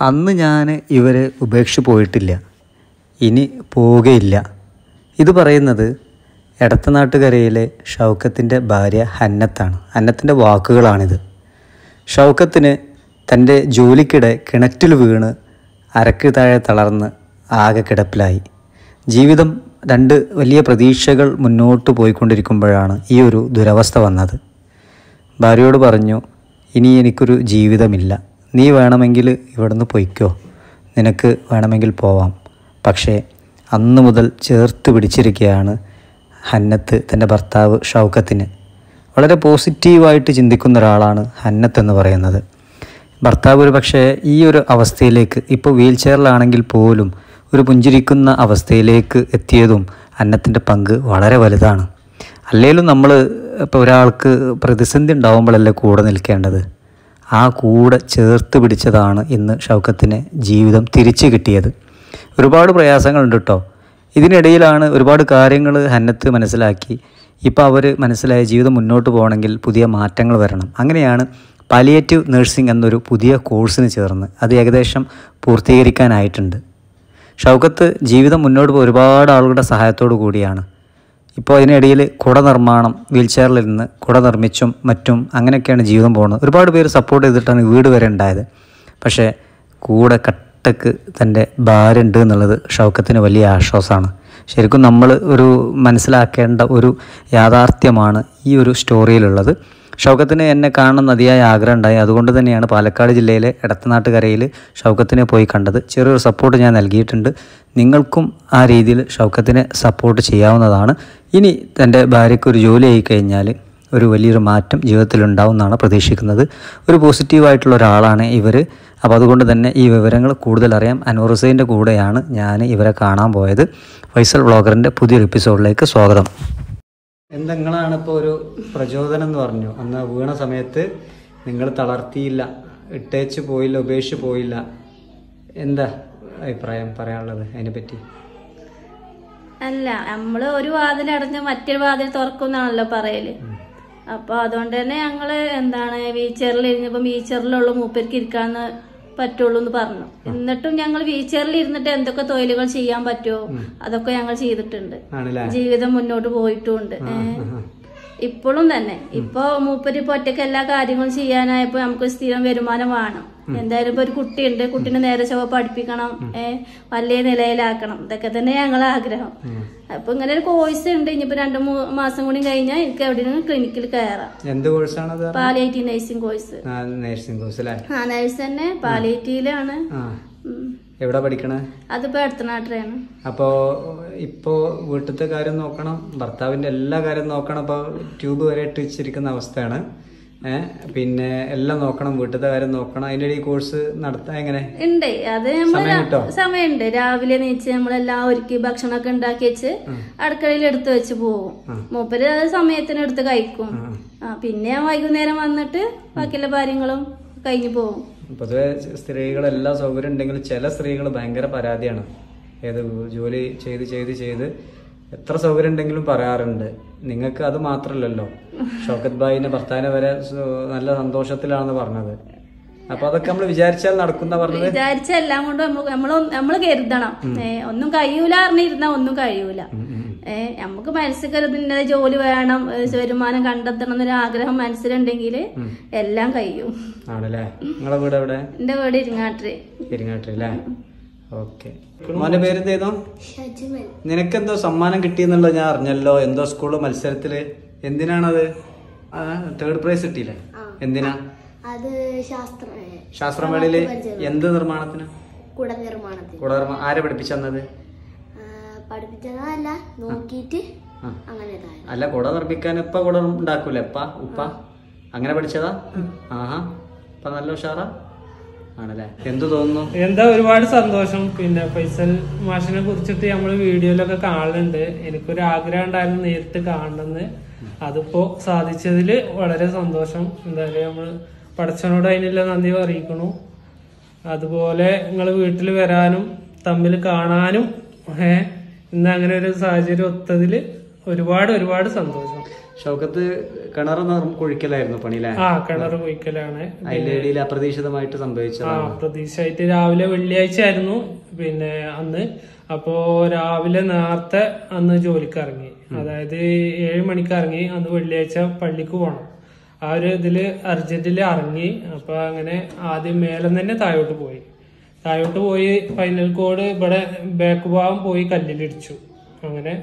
അന്ന് ഞാൻ ഇവരെ ഉപേക്ഷിച്ച് പോയിട്ടില്ല ഇനി പോവുകയില്ല ഇത് പറയുന്നത് എടത്തനാട്ടുകരയിലെ ഷൗക്കത്തിൻ്റെ ഭാര്യ ഹന്നത്താണ് ഹന്നത്തിൻ്റെ വാക്കുകളാണിത് ഷൗക്കത്തിന് തൻ്റെ ജോലിക്കിടെ കിണറ്റിൽ വീണ് അരക്ക് താഴെ തളർന്ന് ആകെ കിടപ്പിലായി ജീവിതം രണ്ട് വലിയ പ്രതീക്ഷകൾ മുന്നോട്ട് പോയിക്കൊണ്ടിരിക്കുമ്പോഴാണ് ഈ ഒരു ദുരവസ്ഥ വന്നത് ഭാര്യയോട് പറഞ്ഞു ഇനി എനിക്കൊരു ജീവിതമില്ല നീ വേണമെങ്കിൽ ഇവിടുന്ന് പൊയ്ക്കോ നിനക്ക് വേണമെങ്കിൽ പോവാം പക്ഷേ അന്ന് മുതൽ ചേർത്ത് പിടിച്ചിരിക്കുകയാണ് ഹന്നത്ത് തൻ്റെ ഭർത്താവ് ഷൗക്കത്തിന് വളരെ പോസിറ്റീവായിട്ട് ചിന്തിക്കുന്ന ഒരാളാണ് ഹന്നത്ത് എന്ന് പറയുന്നത് ഭർത്താവ് ഒരു പക്ഷേ ഈ ഒരു അവസ്ഥയിലേക്ക് ഇപ്പോൾ വീൽ ചെയറിലാണെങ്കിൽ പോലും ഒരു പുഞ്ചിരിക്കുന്ന അവസ്ഥയിലേക്ക് എത്തിയതും അന്നത്തിൻ്റെ പങ്ക് വളരെ വലുതാണ് അല്ലെങ്കിലും നമ്മൾ ഇപ്പോൾ ഒരാൾക്ക് പ്രതിസന്ധി ഉണ്ടാവുമ്പോഴല്ലേ കൂടെ നിൽക്കേണ്ടത് ആ കൂടെ ചേർത്ത് പിടിച്ചതാണ് ഇന്ന് ഷൗക്കത്തിന് ജീവിതം തിരിച്ചു കിട്ടിയത് ഒരുപാട് പ്രയാസങ്ങളുണ്ട് കേട്ടോ ഇതിനിടയിലാണ് ഒരുപാട് കാര്യങ്ങൾ ഹന്നത്ത് മനസ്സിലാക്കി ഇപ്പോൾ അവർ മനസ്സിലായ ജീവിതം മുന്നോട്ട് പോകണമെങ്കിൽ പുതിയ മാറ്റങ്ങൾ വരണം അങ്ങനെയാണ് പാലിയേറ്റീവ് നഴ്സിംഗ് എന്നൊരു പുതിയ കോഴ്സിന് ചേർന്ന് അത് ഏകദേശം പൂർത്തീകരിക്കാനായിട്ടുണ്ട് ഷൗക്കത്ത് ജീവിതം മുന്നോട്ട് പോയി ഒരുപാട് ആളുകളുടെ സഹായത്തോടു കൂടിയാണ് ഇപ്പോൾ അതിനിടയിൽ കുട നിർമ്മാണം വീൽ ചെയറിൽ നിന്ന് കുട നിർമ്മിച്ചും മറ്റും അങ്ങനെയൊക്കെയാണ് ജീവിതം പോകുന്നത് ഒരുപാട് പേര് സപ്പോർട്ട് ചെയ്തിട്ടാണ് വീട് വരെ ഉണ്ടായത് പക്ഷേ കൂടെ കട്ടക്ക് തൻ്റെ ഭാര്യ ഉണ്ട് എന്നുള്ളത് ഷൗക്കത്തിന് വലിയ ആശ്വാസമാണ് ശരിക്കും നമ്മൾ ഒരു മനസ്സിലാക്കേണ്ട ഒരു യാഥാർത്ഥ്യമാണ് ഈ ഒരു സ്റ്റോറിയിലുള്ളത് ഷൗക്കത്തിന് എന്നെ കാണണം അതിയായ ആഗ്രഹം ഉണ്ടായി അതുകൊണ്ട് തന്നെയാണ് പാലക്കാട് ജില്ലയിലെ എടത്തനാട്ടുകരയിൽ ഷൗക്കത്തിനെ പോയി കണ്ടത് ചെറിയൊരു സപ്പോർട്ട് ഞാൻ നൽകിയിട്ടുണ്ട് നിങ്ങൾക്കും ആ രീതിയിൽ ഷൗക്കത്തിനെ സപ്പോർട്ട് ചെയ്യാവുന്നതാണ് ഇനി തൻ്റെ ഭാര്യയ്ക്ക് ഒരു ജോലി ആയി കഴിഞ്ഞാൽ ഒരു വലിയൊരു മാറ്റം ജീവിതത്തിൽ ഉണ്ടാവുമെന്നാണ് പ്രതീക്ഷിക്കുന്നത് ഒരു പോസിറ്റീവായിട്ടുള്ള ഒരാളാണ് ഇവർ അപ്പോൾ അതുകൊണ്ട് തന്നെ ഈ വിവരങ്ങൾ കൂടുതൽ അറിയാം അനൂർ ഹുസൈൻ്റെ കൂടെയാണ് ഞാൻ ഇവരെ കാണാൻ പോയത് ഫൈസൽ വ്ളോഗറിൻ്റെ പുതിയൊരു എപ്പിസോഡിലേക്ക് സ്വാഗതം എന്താ നിങ്ങളാണ് ഇപ്പോൾ ഒരു പ്രചോദനം എന്ന് പറഞ്ഞു അന്ന് വീണ സമയത്ത് നിങ്ങൾ തളർത്തിയില്ല ഇട്ടേച്ച് പോയില്ല ഉപേക്ഷിച്ച് പോയില്ല എന്താ അഭിപ്രായം പറയാനുള്ളത് അതിനെപ്പറ്റി അല്ല നമ്മള് ഒരു വാതിൽ അടഞ്ഞ് മറ്റൊരു വാതിൽ തുറക്കുന്നാണല്ലോ പറയല് അപ്പൊ അതുകൊണ്ട് തന്നെ ഞങ്ങള് എന്താണ് വീച്ചറിൽ ഇരുന്നപ്പോ വീച്ചറിലുള്ള മൂപ്പർക്ക് ഇരിക്കാന്ന് പറ്റുള്ളൂ എന്ന് പറഞ്ഞു എന്നിട്ടും ഞങ്ങൾ വീച്ചറിൽ ഇരുന്നിട്ട് എന്തൊക്കെ തൊഴിലുകൾ ചെയ്യാൻ പറ്റുമോ അതൊക്കെ ഞങ്ങൾ ചെയ്തിട്ടുണ്ട് ആണല്ലേ ജീവിതം മുന്നോട്ട് പോയിട്ടുമുണ്ട് ഏഹ്. ഇപ്പോഴും തന്നെ ഇപ്പൊ മൂപ്പര് ഇപ്പൊ ഒറ്റയ്ക്ക് എല്ലാ കാര്യങ്ങളും ചെയ്യാനായപ്പോ നമുക്ക് സ്ഥിരം വരുമാനം വേണം എന്തായാലും ഇപ്പൊ ഒരു കുട്ടിയുണ്ട് കുട്ടീനെ നേരെ ചൊവ്വ പഠിപ്പിക്കണം ഏഹ് വലിയ നിലയിലാക്കണം ഇതൊക്കെ തന്നെ ഞങ്ങളെ ആഗ്രഹം അപ്പൊ ഇങ്ങനെ ഒരു കോഴ്സ് ഉണ്ട് ഇനിയിപ്പോ രണ്ടു മൂന്ന് മാസം കൂടി കഴിഞ്ഞാൽ എനിക്ക് എവിടെയെങ്കിലും ക്ലിനിക്കിൽ കയറാം എന്ത് കോഴ്സാണത് palliative nursing course nursing course അല്ലേ ആ നഴ്സ് തന്നെ പാലിയേറ്റീവിലാണ് ആ ഉം. എവിടെ പഠിക്കണേ അതിപ്പോ അടുത്തനാട്ടിലാണ് അപ്പോൾ ഇപ്പോൾ വീട്ടിലത്തെ കാര്യം നോക്കണം ഭർത്താവിൻ്റെ എല്ലാ കാര്യം നോക്കണം അപ്പോൾ ട്യൂബ് വരെ ഇട്ട് വെച്ചിരിക്കുന്ന അവസ്ഥയാണ് ഏഹ് പിന്നെ എല്ലാം നോക്കണം വീട്ടിലത്തെ കാര്യം നോക്കണം അതിൻ്റെ ഈ കോഴ്സ് നടത്താൻ എങ്ങനെ ഉണ്ട് അത് നമ്മള് സമയം കിട്ടോ? സമയമുണ്ട് രാവിലെ നീച്ച് നമ്മളെല്ലാം ഒരുക്കി ഭക്ഷണമൊക്കെ ഉണ്ടാക്കി വെച്ച് അടുക്കളയിൽ എടുത്ത് വെച്ച് പോകും മൂപ്പര് അത് സമയത്തിന് എടുത്ത് കഴിക്കും ആ പിന്നെ വൈകുന്നേരം വന്നിട്ട് ബാക്കിയുള്ള കാര്യങ്ങളും കഴിഞ്ഞു പോകും പൊതുവെ സ്ത്രീകളെല്ലാം സൗകര്യം ഉണ്ടെങ്കിലും ചില സ്ത്രീകൾ ഭയങ്കര പരാതിയാണ് ഏത് ജോലി ചെയ്ത് ചെയ്ത് ചെയ്ത് എത്ര സൗകര്യം ഉണ്ടെങ്കിലും പറയാറുണ്ട് നിങ്ങൾക്ക് അത് മാത്രമല്ലല്ലോ ഷൗക്കത്ത് ഭായിന്റെ ഭർത്താവിനെ വരെ സു- നല്ല സന്തോഷത്തിലാണെന്ന് പറഞ്ഞത് അപ്പൊ അതൊക്കെ നമ്മൾ വിചാരിച്ചാൽ നടക്കുന്ന പറഞ്ഞത് വിചാരിച്ച എല്ലാം കൊണ്ടും നമ്മൾ നമ്മൾ നമ്മൾ കരുതണം ഏ ഒന്നും കഴിയൂല അറിഞ്ഞിരുന്നാ ഒന്നും കഴിയൂല ഏ നമുക്ക് മനസ്സിൽ കരുതുന്ന ജോലി വേണം ഏ, വരുമാനം കണ്ടെത്തണം എന്നൊരു ആഗ്രഹം മനസ്സിലുണ്ടെങ്കിൽ എല്ലാം കഴിയും ആണല്ലേ നിങ്ങളെ വീട് എവിടെ എന്റെ വീട് ഇരിങ്ങാട്ടിരി പെരിങ്ങാട്ടിൽ അല്ലേ ഓക്കെ മോന്റെ പേരെന്തേതോ നിനക്കെന്തോ സമ്മാനം കിട്ടിയെന്നുള്ളത് ഞാൻ അറിഞ്ഞല്ലോ എന്തോ സ്കൂൾ മത്സരത്തില് എന്തിനാണത് തേർഡ് പ്രൈസ് കിട്ടിയില്ലേ എന്തിനാ അത് ശാസ്ത്ര ശാസ്ത്രമേളയില് എന്ത് നിർമ്മാണത്തിന് കുട നിർമ്മാണത്തിന് കൂടെ നിർമ്മാ- ആരെ പഠിപ്പിച്ചെന്നത് ആ, പഠിപ്പിച്ചതല്ല നോക്കിയിട്ട് ആ. അങ്ങനെ ഇതായത് അല്ല കുട നിർമ്മിക്കാൻ ഇപ്പ കുട ഉണ്ടാക്കൂലേ ഉപ്പ ഉപ്പ അങ്ങനെ പഠിച്ചതാ ആഹാ ഇപ്പൊ നല്ല ഉഷാറാ ആണല്ലേ എന്തു തോന്നുന്നു എന്താ ഒരുപാട് സന്തോഷം പിന്നെ ഫൈസൽ മാഷിനെ കുറിച്ചിട്ട് നമ്മൾ വീഡിയോയിലൊക്കെ കാണലുണ്ട് എനിക്കൊരു ആഗ്രഹം ഉണ്ടായിരുന്നു നേരിട്ട് കാണണമെന്ന് അതിപ്പോ സാധിച്ചതിൽ വളരെ സന്തോഷം എന്തായാലും നമ്മൾ പടച്ചനോട് അതിനുള്ള നന്ദി അറിയിക്കണു അതുപോലെ നിങ്ങൾ വീട്ടിൽ വരാനും തമ്മിൽ കാണാനും ഏഹ് ഇന്ന് അങ്ങനെ ഒരു സാഹചര്യം ഒത്തതിൽ ഒരുപാട് ഒരുപാട് സന്തോഷം ഷൗക്കത്ത് കിണർ കുഴിക്കലായിരുന്നു പണിയിലെ ആ കിണർ കുഴിക്കലാണ് അതിലേടിയിൽ അപ്രതീക്ഷിതമായിട്ട് ആ സംഭവിച്ചതാണ് പ്രതീക്ഷയായിട്ട് രാവിലെ വെള്ളിയാഴ്ച ആയിരുന്നു പിന്നെ അന്ന് അപ്പോ രാവിലെ നേരത്തെ അന്ന് ജോലിക്ക് ഇറങ്ങി അതായത് ഏഴ് മണിക്ക് ഇറങ്ങി അന്ന് വെള്ളിയാഴ്ച പള്ളിക്ക് പോകണം ആ ഒരു ഇതില് അർജന്റില് ഇറങ്ങി അപ്പൊ അങ്ങനെ ആദ്യം മേലെ തന്നെ താഴോട്ട് പോയി താഴോട്ട് പോയി ഫൈനൽ കോഡ് ഇവിടെ ബാക്ക് ഭാഗം പോയി കല്ലിലിടിച്ചു അങ്ങനെ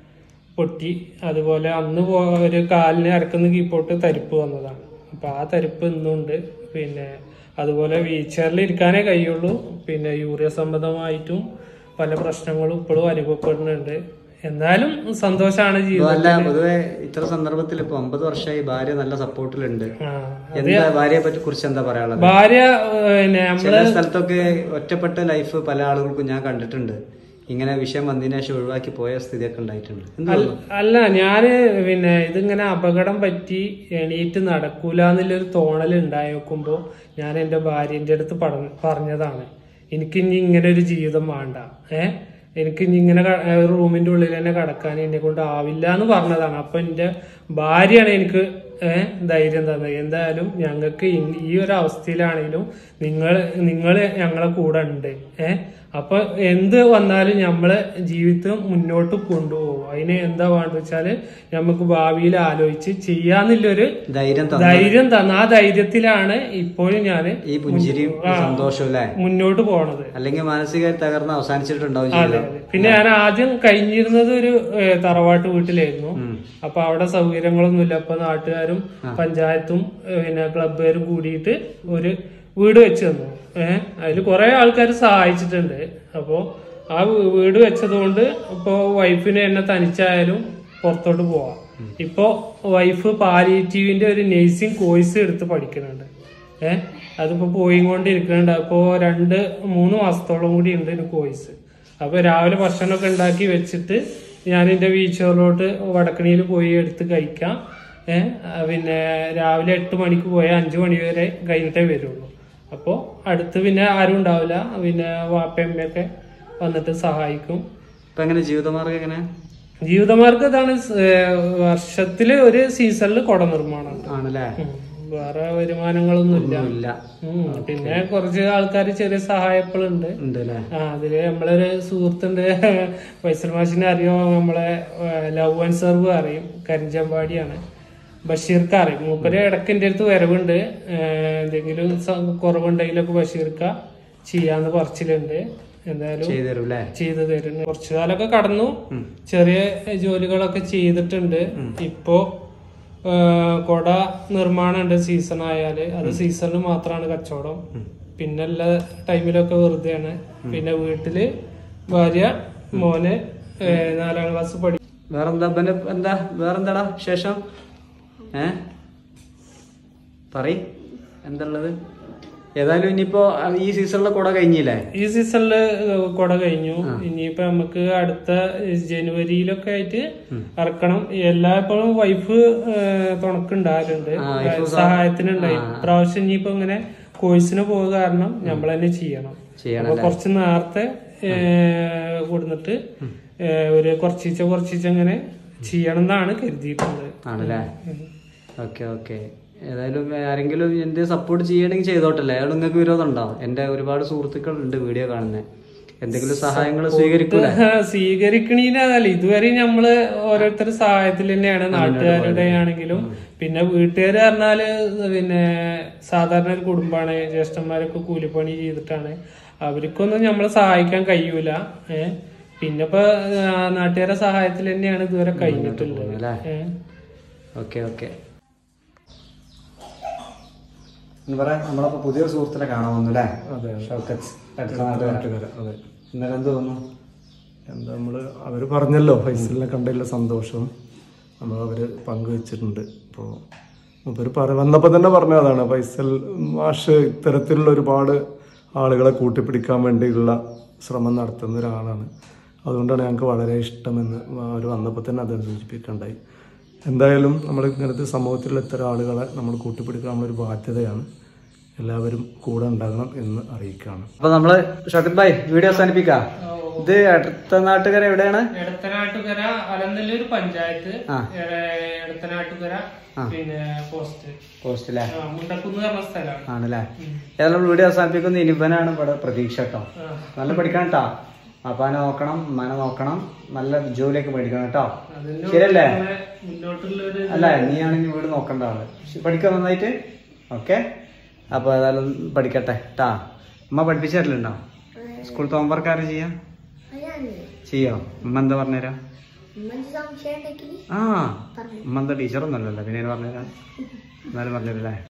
പൊട്ടി അതുപോലെ അന്ന് പോ ഒരു കാലിന് ഇറക്കുന്ന കീപ്പോട്ട് തരിപ്പ് വന്നതാണ് അപ്പൊ ആ തരിപ്പ് ഇന്നുണ്ട് പിന്നെ അതുപോലെ വീൽ ചെയറിൽ ഇരിക്കാനേ കഴിയുള്ളൂ പിന്നെ യൂറിയ സംബന്ധമായിട്ടും പല പ്രശ്നങ്ങളും ഇപ്പോഴും അനുഭവപ്പെടുന്നുണ്ട് എന്നാലും സന്തോഷമാണ് ഇപ്പൊ അല്ല ജീവിതം പൊതുവെ ഇത്ര സന്ദർഭത്തിൽ ഇപ്പൊ ഒമ്പത് വർഷമായി ഭാര്യ നല്ല സപ്പോർട്ടിലുണ്ട് ആ. എന്താ ഭാര്യയെ പറ്റി കുറിച്ച് എന്താ പറയാനുള്ളത് ഭാര്യ ഏഹ്, പിന്നെ നമ്മള് ചില സ്ഥലത്തൊക്കെ ഒറ്റപ്പെട്ട ലൈഫ് പല ആളുകൾക്കും ഞാൻ കണ്ടിട്ടുണ്ട് ഇങ്ങനെ വിഷയം വന്നതിന് ശേഷം ഒഴിവാക്കി പോയ സ്ഥിതിയൊക്കെ ഉണ്ടായിട്ടുണ്ട് എന്ത് അല്ല- അല്ല ഞാന് പിന്നെ ഇതിങ്ങനെ അപകടം പറ്റി എണീറ്റ് നടക്കൂല എന്നുള്ളൊരു തോന്നൽ ഉണ്ടായി നോക്കുമ്പോ ഞാൻ എന്റെ ഭാര്യന്റെ അടുത്ത് പറഞ്ഞ- പറഞ്ഞതാണ് എനിക്ക് ഇനി ഇങ്ങനെ ഒരു ജീവിതം വേണ്ട ഏ എനിക്ക് ഇനി ഇങ്ങനെ ക- ഏ, റൂമിന്റെ ഉള്ളിൽ തന്നെ കിടക്കാൻ എന്നെ കൊണ്ട് ആവില്ല എന്ന് പറഞ്ഞതാണ് അപ്പൊ എന്റെ ഭാര്യയാണ് എനിക്ക് ഏഹ് ധൈര്യം തന്നത് എന്തായാലും ഞങ്ങൾക്ക് ഇ- ഈ ഒരു അവസ്ഥയിലാണെങ്കിലും നിങ്ങൾ നിങ്ങൾ ഞങ്ങളെ കൂടെ ഉണ്ട് ഏഹ് അപ്പൊ എന്ത് വന്നാലും നമ്മളെ ജീവിതം മുന്നോട്ട് കൊണ്ടുപോകും അതിന് എന്താ വേണ്ട വെച്ചാല് നമുക്ക് ഭാവിയിൽ ആലോചിച്ച് ചെയ്യാന്നുള്ളൊരു ധൈര്യം തന്നു ധൈര്യം തന്ന ആ ധൈര്യത്തിലാണ് ഇപ്പോഴും ഞാൻ ഈ പുഞ്ചിരിയും ഈ സന്തോഷവും അല്ലേ മുന്നോട്ട് പോണത് അല്ലെങ്കിൽ മാനസികമായി തകർന്ന് അവസാനിച്ചിട്ടുണ്ടാവും അതെ ജീവിതം അതെ പിന്നെ ഞാൻ ആദ്യം കഴിഞ്ഞിരുന്നത് ഒരു ഏഹ്, തറവാട്ട് വീട്ടിലായിരുന്നു അപ്പൊ അവിടെ സൗകര്യങ്ങളൊന്നുമില്ല അപ്പൊ നാട്ടുകാരും പഞ്ചായത്തും ഏഹ്, പിന്നെ ക്ലബുകാരും കൂടിയിട്ട് ഒരു വീട് വെച്ച് തന്നു ഏഹ് അതിൽ കുറെ ആൾക്കാർ സഹായിച്ചിട്ടുണ്ട് അപ്പോ ആ വീ- വീട് വെച്ചത് കൊണ്ട് ഇപ്പോ വൈഫിന് എന്നെ തനിച്ചായാലും പുറത്തോട്ട് പോവാം ഇപ്പോ വൈഫ് പാലിയേറ്റീവിന്റെ ഒരു നേഴ്സിംഗ് കോഴ്സ് എടുത്ത് പഠിക്കുന്നുണ്ട് ഏഹ് അതിപ്പോ പോയിക്കൊണ്ടിരിക്കുന്നുണ്ട് അപ്പോ രണ്ട് മൂന്ന് മാസത്തോളം കൂടി ഉണ്ട് ഒരു കോഴ്സ് അപ്പൊ രാവിലെ ഭക്ഷണമൊക്കെ ഉണ്ടാക്കി വെച്ചിട്ട് ഞാൻ എന്റെ വീച്ചോറിലോട്ട് വടക്കണിയിൽ പോയി എടുത്ത് കഴിക്കാം ഏഹ് പിന്നെ രാവിലെ എട്ട് മണിക്ക് പോയാൽ അഞ്ചു മണി വരെ കഴിഞ്ഞിട്ടേ വരുള്ളൂ അപ്പോൾ അടുത്ത് പിന്നെ ആരും ഉണ്ടാവില്ല പിന്നെ വാപ്പയമ്മയൊക്കെ വന്നിട്ട് സഹായിക്കും ഇപ്പൊ എങ്ങനെ ജീവിതമാർഗം എങ്ങനെ ജീവിതമാർഗം ഇതാണ് സ്- ഏഹ് വർഷത്തില് ഒരു സീസണിൽ കുട നിർമ്മാണം ആണല്ലേ ഉം. വേറെ വരുമാനങ്ങളൊന്നുമില്ല ഇല്ല ഉം. പിന്നെ കുറച്ച് ആൾക്കാർ ചെറിയ സഹായങ്ങളുണ്ട് ഉണ്ട് അല്ലേ ആ അതില് നമ്മളൊരു സുഹൃത്തുണ്ട് ഫൈസൽ മാഷിനെ അറിയോ നമ്മളെ ലവ് ആൻഡ് സെർവ് അറിയും കരിഞ്ചമ്പാടിയാണ് ബഷീർക്ക് അറിയും മൂപ്പര് ഇടയ്ക്ക് എൻ്റെ അടുത്ത് വരവുണ്ട് ഏഹ് എന്തെങ്കിലും സ- കുറവുണ്ടെങ്കിലൊക്കെ ബഷീർക്ക ചെയ്യാന്ന് പറച്ചിലുണ്ട് എന്തായാലും ചെയ്തു തരും അല്ലേ ചെയ്തു തരുന്നു കുറച്ചു കാലമൊക്കെ കടന്നു ചെറിയ ജോലികളൊക്കെ ചെയ്തിട്ടുണ്ട് ഇപ്പോ ആ, കൊട നിർമ്മാണം ഉണ്ട് സീസൺ ആയാല് അത് സീസണിൽ മാത്രമാണ് കച്ചവടം പിന്നെ എല്ലാ ടൈമിലൊക്കെ വെറുതെയാണ് പിന്നെ വീട്ടില് ഭാര്യ മോന് ഏ, നാലാം ക്ലാസ് പഠി വേറെന്താ പിന്നെ എന്താ വേറെന്താടാ ശേഷം ഏ പറ എന്താ ഏതായാലും ഇനിയിപ്പോ ഈ സീസണിലെ കൂടെ കഴിഞ്ഞില്ലേ ഈ സീസണില് കൊട കഴിഞ്ഞു ഇനിയിപ്പോ നമുക്ക് അടുത്ത ജനുവരിയിലൊക്കെ ആയിട്ട് ഇറക്കണം എല്ലായ്പ്പോഴും വൈഫ് തുണക്കുണ്ടാകലുണ്ട് സഹായത്തിനുണ്ടായി പ്രാവശ്യം ഇനിയിപ്പോ ഇങ്ങനെ കോഴ്സിന് പോകുക കാരണം നമ്മൾ തന്നെ ചെയ്യണം ചെയ്യണം അപ്പൊ കുറച്ച് നേരത്തെ കൊടുത്തിട്ട് ഒരു കുറച്ചീച്ച കുറച്ചീച്ച അങ്ങനെ ചെയ്യണം എന്നാണ് കരുതിയിട്ടുള്ളത് ആണല്ലേ ഓക്കെ ഓക്കെ ഏതായാലും ആരെങ്കിലും എന്ത് സപ്പോർട്ട് ചെയ്യണമെങ്കിൽ ചെയ്തോട്ടല്ലേ അയാൾ നിങ്ങൾക്ക് വിരോധം ഉണ്ടാവും എന്റെ ഒരുപാട് സുഹൃത്തുക്കൾ ഉണ്ട് വീഡിയോ കാണുന്നത് എന്തെങ്കിലും സഹായങ്ങൾ സ്വീകരിക്കൂല സ്വീകരിക്കണീനല്ല ഇതുവരെ നമ്മള് ഓരോരുത്തരുടെ സഹായത്തിൽ തന്നെയാണ് നാട്ടുകാരുടെ ആണെങ്കിലും പിന്നെ വീട്ടുകാർ പറഞ്ഞാല് പിന്നെ സാധാരണ ഒരു കുടുംബമാണ് ജ്യേഷ്ഠന്മാരൊക്കെ കൂലിപ്പണി ചെയ്തിട്ടാണ് അവർക്കൊന്നും നമ്മളെ സഹായിക്കാൻ കഴിയൂല ഏഹ് പിന്നെ ഇപ്പൊ ആ, നാട്ടുകാരുടെ സഹായത്തിൽ തന്നെയാണ് ഇതുവരെ കഴിഞ്ഞിട്ടുള്ളത് അല്ലേ ഏഹ് ഓക്കെ ഓക്കെ എന്ന് പറയാം നമ്മളപ്പോ പുതിയൊരു സുഹൃത്തിനെ കാണാൻ വന്നു അല്ലേ അതെ ഷൗക്കത്ത് അടുത്ത നാട്ടുകാര്, നാട്ടുകാരൻ. അതെ ഇന്നലെ എന്ത് തോന്നുന്നു എന്താ നമ്മള് അവര് പറഞ്ഞല്ലോ ഫൈസലിനെ കണ്ടതിലുള്ള സന്തോഷം നമ്മൾ അവര് പങ്കുവെച്ചിട്ടുണ്ട് അപ്പോൾ മൂപ്പര് പറ വന്നപ്പോൾ തന്നെ പറഞ്ഞതാണ് ഫൈസൽ മാഷ് ഇത്തരത്തിലുള്ള ഒരുപാട് ആളുകളെ കൂട്ടിപ്പിടിക്കാൻ വേണ്ടിയുള്ള ശ്രമം നടത്തുന്ന ഒരാളാണ് അതുകൊണ്ടാണ് ഞങ്ങൾക്ക് വളരെ ഇഷ്ടമെന്ന് അവർ വന്നപ്പോൾ തന്നെ അത് സൂചിപ്പിക്കുകയുണ്ടായി എന്തായാലും നമ്മൾ ഇങ്ങനത്തെ സമൂഹത്തിലുള്ള ഇത്തരം ആളുകളെ നമ്മൾ കൂട്ടിപ്പിടിക്കാൻ നമ്മളൊരു ബാധ്യതയാണ് എല്ലാവരും കൂടെ ഉണ്ടാകണം എന്ന് അറിയിക്കുകയാണ് അപ്പൊ നമ്മള് ഷൗക്കത്ത് ഭായ് വീഡിയോ അവസാനിപ്പിക്കാം ഇത് അടുത്ത നാട്ടുകാർ എവിടെയാണ് എടത്തനാട്ടുകര അലനല്ലൂർ പഞ്ചായത്ത് ആ. എ- എടത്തനാട്ടുകര പിന്നെ പോസ്റ്റ് പോസ്റ്റിലെ ആ, മുണ്ടക്കുന്ന് പറഞ്ഞ സ്ഥലമാണ് ആണല്ലേ ഏതായാലും വീഡിയോ അവസാനിപ്പിക്കുന്ന ഇനിപ്പനാണ് ഇവിടെ പ്രതീക്ഷ കേട്ടോ ആ. നല്ല പഠിക്കണം കേട്ടോ അപ്പാനെ നോക്കണം ഉമ്മാനെ നോക്കണം നല്ല ജോലിയൊക്കെ പഠിക്കണം കേട്ടോ അതിന്റെ ശരിയല്ലേ കൂടെ മുന്നോട്ടുള്ള ഒരു അല്ല നീയാണെങ്കിൽ വീട് നോക്കണ്ട ആള് ശ- പഠിക്കാൻ നന്നായിട്ട് ഓക്കെ അപ്പൊ ഏതായാലും പഠിക്കട്ടെ ട്ടാ ഉമ്മ പഠിപ്പിച്ചു തരലുണ്ടോ സ്കൂൾ ഹോംവർക്ക് ആരും ചെയ്യാം അതാണ് ചെയ്യോ ഉമ്മ എന്താ പറഞ്ഞുതരാം ഉമ്മക്ക് സംശയം ഉണ്ടെങ്കിൽ ആ ഉമ്മ എന്താ ടീച്ചറൊന്നുമല്ലല്ലോ പിന്നെ പറഞ്ഞുതരാം എന്നാലും പറഞ്ഞുതരല്ലേ